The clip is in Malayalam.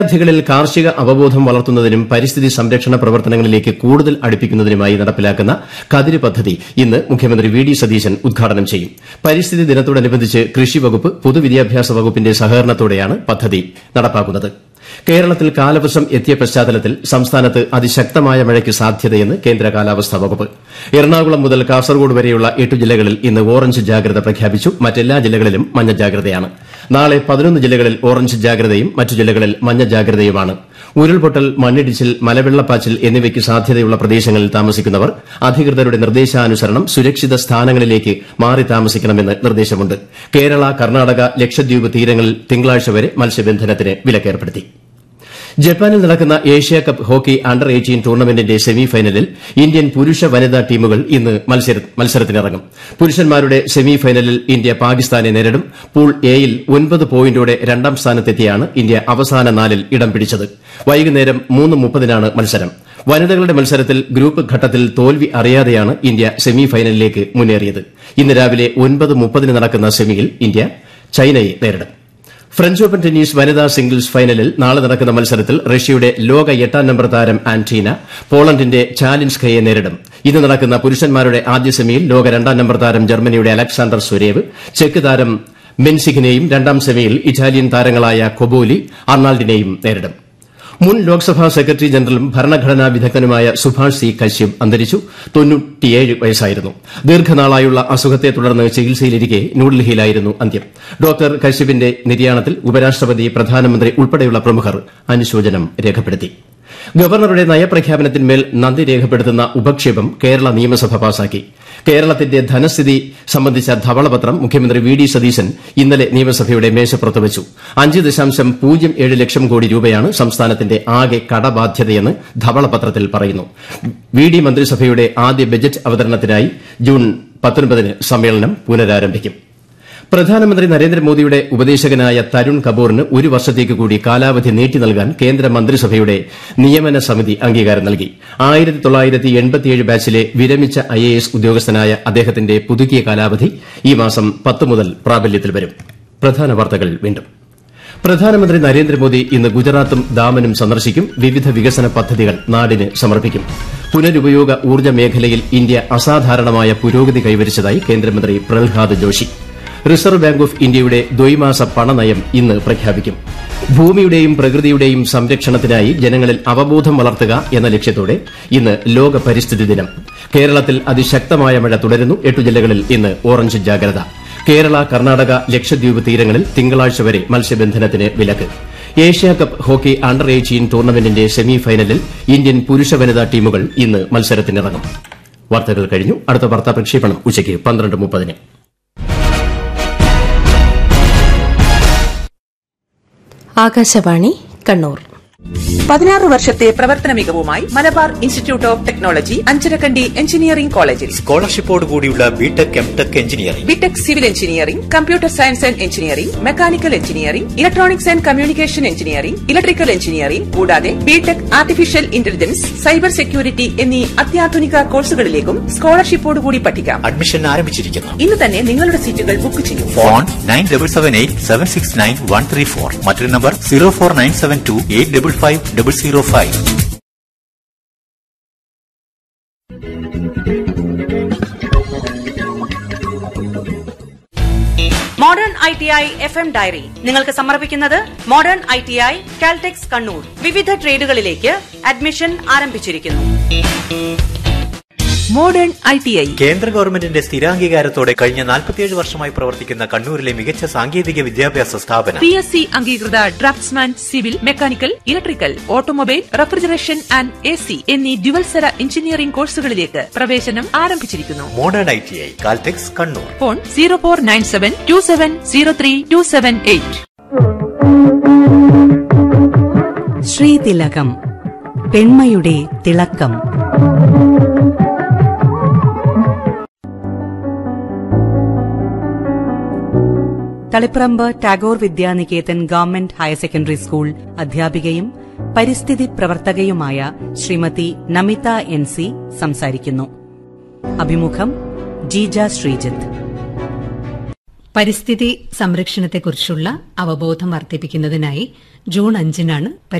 വിദ്യാർത്ഥികളിൽ കാർഷിക അവബോധം വളർത്തുന്നതിനും പരിസ്ഥിതി സംരക്ഷണ പ്രവർത്തനങ്ങളിലേക്ക് കൂടുതൽ അടുപ്പിക്കുന്നതിനുമായി നടപ്പിലാക്കുന്ന കതിര് പദ്ധതി ഇന്ന് മുഖ്യമന്ത്രി വി ഡി സതീശൻ ഉദ്ഘാടനം ചെയ്യും പരിസ്ഥിതി ദിനത്തോടനുബന്ധിച്ച് കൃഷി വകുപ്പ് പൊതുവിദ്യാഭ്യാസ വകുപ്പിന്റെ സഹകരണത്തോടെയാണ് പദ്ധതി നടപ്പാക്കുന്നത് കേരളത്തിൽ കാലവർഷം എത്തിയ പശ്ചാത്തലത്തിൽ സംസ്ഥാനത്ത് അതിശക്തമായ മഴയ്ക്ക് സാധ്യതയെന്ന് കേന്ദ്ര കാലാവസ്ഥാ വകുപ്പ് എറണാകുളം മുതൽ കാസർഗോഡ് വരെയുള്ള എട്ട് ജില്ലകളിൽ ഇന്ന് ഓറഞ്ച് ജാഗ്രത പ്രഖ്യാപിച്ചു മറ്റെല്ലാ ജില്ലകളിലും മഞ്ഞ ജാഗ്രതയാണ് നാളെ പതിനൊന്ന് ജില്ലകളിൽ ഓറഞ്ച് ജാഗ്രതയും മറ്റു ജില്ലകളിൽ മഞ്ഞ ജാഗ്രതയുമാണ് ഉരുൾപൊട്ടൽ മണ്ണിടിച്ചിൽ മലവെള്ളപ്പാച്ചിൽ എന്നിവയ്ക്ക് സാധ്യതയുള്ള പ്രദേശങ്ങളിൽ താമസിക്കുന്നവർ അധികൃതരുടെ നിർദ്ദേശാനുസരണം സുരക്ഷിത സ്ഥാനങ്ങളിലേക്ക് മാറി താമസിക്കണമെന്ന് നിർദ്ദേശമുണ്ട് കേരള കർണാടക ലക്ഷദ്വീപ് തീരങ്ങളിൽ തിങ്കളാഴ്ച വരെ മത്സ്യബന്ധനത്തിന് വിലക്കേർപ്പെടുത്തി ജപ്പാനിൽ നടക്കുന്ന Asia cup hockey under eighteen ടൂർണമെന്റിന്റെ സെമി ഫൈനലിൽ ഇന്ത്യൻ പുരുഷ വനിതാ ടീമുകൾ ഇന്ന് മത്സരത്തിനിറങ്ങും പുരുഷന്മാരുടെ സെമി ഫൈനലിൽ ഇന്ത്യ പാകിസ്ഥാനെ നേരിടും പൂൾ എയിൽ ഒൻപത് പോയിന്റോടെ രണ്ടാം സ്ഥാനത്തെത്തിയാണ് ഇന്ത്യ അവസാന നാലിൽ ഇടം പിടിച്ചത് വൈകുന്നേരം മൂന്ന് മുപ്പതിനാണ് മത്സരം വനിതകളുടെ മത്സരത്തിൽ ഗ്രൂപ്പ് ഘട്ടത്തിൽ തോൽവി അറിയാതെയാണ് ഇന്ത്യ സെമി ഫൈനലിലേക്ക് മുന്നേറിയത് ഇന്ന് രാവിലെ ഒൻപത് മുപ്പതിന് നടക്കുന്ന സെമിയിൽ ഇന്ത്യ ചൈനയെ നേരിടും ഫ്രഞ്ച് ഓപ്പൺ ടെന്നീസ് വനിതാ സിംഗിൾസ് ഫൈനലിൽ നാളെ നടക്കുന്ന മത്സരത്തിൽ റഷ്യയുടെ ലോക എട്ടാം നമ്പർ താരം ആന്റീന പോളണ്ടിന്റെ ചാലിൻസ്കയെ നേരിടും ഇന്ന് നടക്കുന്ന പുരുഷന്മാരുടെ ആദ്യ സെമിയിൽ ലോക രണ്ടാം നമ്പർ താരം ജർമ്മനിയുടെ അലക്സാണ്ടർ സുരേവ് ചെക്ക് താരം മെൻസിഖിനെയും രണ്ടാം സെമിയിൽ ഇറ്റാലിയൻ താരങ്ങളായ കൊബോലി അർണാൾഡിനെയും നേരിടും മുൻ ലോക്സഭാ സെക്രട്ടറി ജനറലും ഭരണഘടനാ വിദഗ്ധനുമായ സുഭാഷ് സി കശ്യപ് അന്തരിച്ചു വയസ്സായിരുന്നു ദീർഘനാളായുള്ള അസുഖത്തെ തുടർന്ന് ചികിത്സയിലിരിക്കെ ന്യൂഡൽഹിയിലായിരുന്നു അന്ത്യം ഡോക്ടർ കശ്യപിന്റെ നിര്യാണത്തിൽ ഉപരാഷ്ട്രപതി പ്രധാനമന്ത്രി ഉൾപ്പെടെയുള്ള പ്രമുഖർ അനുശോചനം രേഖപ്പെടുത്തി ഗവർണറുടെ നയപ്രഖ്യാപനത്തിന്മേൽ നന്ദി രേഖപ്പെടുത്തുന്ന ഉപക്ഷേപം കേരള നിയമസഭ പാസാക്കി കേരളത്തിന്റെ ധനസ്ഥിതി സംബന്ധിച്ച ധവളപത്രം മുഖ്യമന്ത്രി വി ഡി സതീശൻ ഇന്നലെ നിയമസഭയുടെ മേശപ്പുറത്ത് വച്ചു അഞ്ച് ദശാംശം പൂജ്യം ഏഴ് ലക്ഷം കോടി രൂപയാണ് സംസ്ഥാനത്തിന്റെ ആകെ കടബാധ്യതയെന്ന് ധവളപത്രത്തിൽ പറയുന്നു വി ഡി മന്ത്രിസഭയുടെ ആദ്യ ബജറ്റ് അവതരണത്തിനായി ജൂൺ പത്തൊൻപതിന് സമ്മേളനം പുനരാരംഭിക്കും പ്രധാനമന്ത്രി നരേന്ദ്രമോദിയുടെ ഉപദേശകനായ തരുൺ കപൂറിന് ഒരു വർഷത്തേക്ക് കൂടി കാലാവധി നീട്ടി നൽകാൻ കേന്ദ്ര മന്ത്രിസഭയുടെ നിയമന സമിതി അംഗീകാരം നൽകി ബാച്ചിലെ വിരമിച്ച ഐഎഎസ് ഉദ്യോഗസ്ഥനായ അദ്ദേഹത്തിന്റെ പുതുക്കിയ കാലാവധി ഈ മാസം പത്ത് മുതൽ പ്രാബല്യത്തിൽ വരും പ്രധാന വാർത്തകൾ വീണ്ടും പ്രധാനമന്ത്രി നരേന്ദ്രമോദി ഇന്ന് ഗുജറാത്തും ദാമനും സന്ദർശിക്കും വിവിധ വികസന പദ്ധതികൾ നാടിന് സമർപ്പിക്കും പുനരുപയോഗ ഊർജ്ജ മേഖലയിൽ ഇന്ത്യ അസാധാരണമായ പുരോഗതി കൈവരിച്ചതായി കേന്ദ്രമന്ത്രി Pralhad Joshi reserve bank of ഇന്ത്യയുടെ ദ്വൈമാസ പണനയം ഇന്ന് പ്രഖ്യാപിക്കും ഭൂമിയുടെയും പ്രകൃതിയുടെയും സംരക്ഷണത്തിനായി ജനങ്ങളിൽ അവബോധം വളർത്തുക എന്ന ലക്ഷ്യത്തോടെ ഇന്ന് ലോക പരിസ്ഥിതി ദിനം കേരളത്തിൽ അതിശക്തമായ മഴ തുടരുന്നു എട്ടു ജില്ലകളിൽ ഇന്ന് ഓറഞ്ച് ജാഗ്രത കേരള കർണാടക ലക്ഷദ്വീപ് തീരങ്ങളിൽ തിങ്കളാഴ്ച വരെ മത്സ്യബന്ധനത്തിന് വിലക്ക് Asia cup hockey under eighteen ടൂർണമെന്റിന്റെ സെമി ഫൈനലിൽ ഇന്ത്യൻ പുരുഷ വനിതാ ടീമുകൾ ഇന്ന് മത്സരത്തിനിറങ്ങും വാർത്തകൾ കഴിഞ്ഞു അടുത്ത വാർത്താ പ്രക്ഷേപണം ഉച്ചയ്ക്ക് പന്ത്രണ്ട് മുപ്പതിന് ആകാശവാണി കണ്ണൂർ പതിനാറ് വർഷത്തെ പ്രവർത്തന മികവുമായി Malabar institute of technology Anjarakandy engineering കോളേജിൽ സ്കോളർഷിപ്പോട് കൂടിയുള്ള BTech MTech engineering BTech civil engineering computer science and engineering mechanical engineering electronics and communication engineering electrical engineering കൂടാതെ BTech artificial intelligence cyber security എന്നീ അത്യാധുനിക കോഴ്സുകളിലേക്കും സ്കോളർഷിപ്പോട് കൂടി പഠിക്കാം അഡ്മിഷൻ ആരംഭിച്ചിരിക്കുന്നു ഇന്ന് തന്നെ നിങ്ങളുടെ സീറ്റുകൾ ബുക്ക് ചെയ്യൂ phone nine double seven eight seven six nine one three four മറ്റൊരു number zero four nine seven two eight double five double zero five modern I T I F M diary നിങ്ങൾക്ക് സമർപ്പിക്കുന്നത് modern I T I Caltex Kannur വിവിധ ട്രേഡുകളിലേക്ക് അഡ്മിഷൻ ആരംഭിച്ചിരിക്കുന്നു മോഡേൺ ഐ ടി ഐ കേന്ദ്ര ഗവൺമെന്റിന്റെ സ്ഥിരാംഗീകാരത്തോടെ കഴിഞ്ഞ നാൽപ്പത്തിയേഴ് വർഷമായി പ്രവർത്തിക്കുന്ന കണ്ണൂരിലെ മികച്ച സാങ്കേതിക വിദ്യാഭ്യാസ സ്ഥാപനം പി എസ് സി അംഗീകൃത draftsman civil mechanical electrical automobile refrigeration and A C എന്നീ ഡ്യുവൽസര എഞ്ചിനീയറിംഗ് കോഴ്സുകളിലേക്ക് പ്രവേശനം ആരംഭിച്ചിരിക്കുന്നു modern I T I Caltex Kannur phone zero four nine seven two seven zero three two seven eight ശ്രീതിലകം പെൺമയുടെ തിളക്കം Taliparamba Tagore Vidyaniketan government higher secondary school അധ്യാപികയും പരിസ്ഥിതി പ്രവർത്തകയുമായ ശ്രീമതി നമിത എൻ സി സംസാരിക്കുന്നു അഭിമുഖം ജീജ ശ്രീജിത്ത് പരിസ്ഥിതി സംരക്ഷണത്തെക്കുറിച്ചുള്ള അവബോധം വർദ്ധിപ്പിക്കുന്നതിനായി ജൂൺ അഞ്ചിനാണ്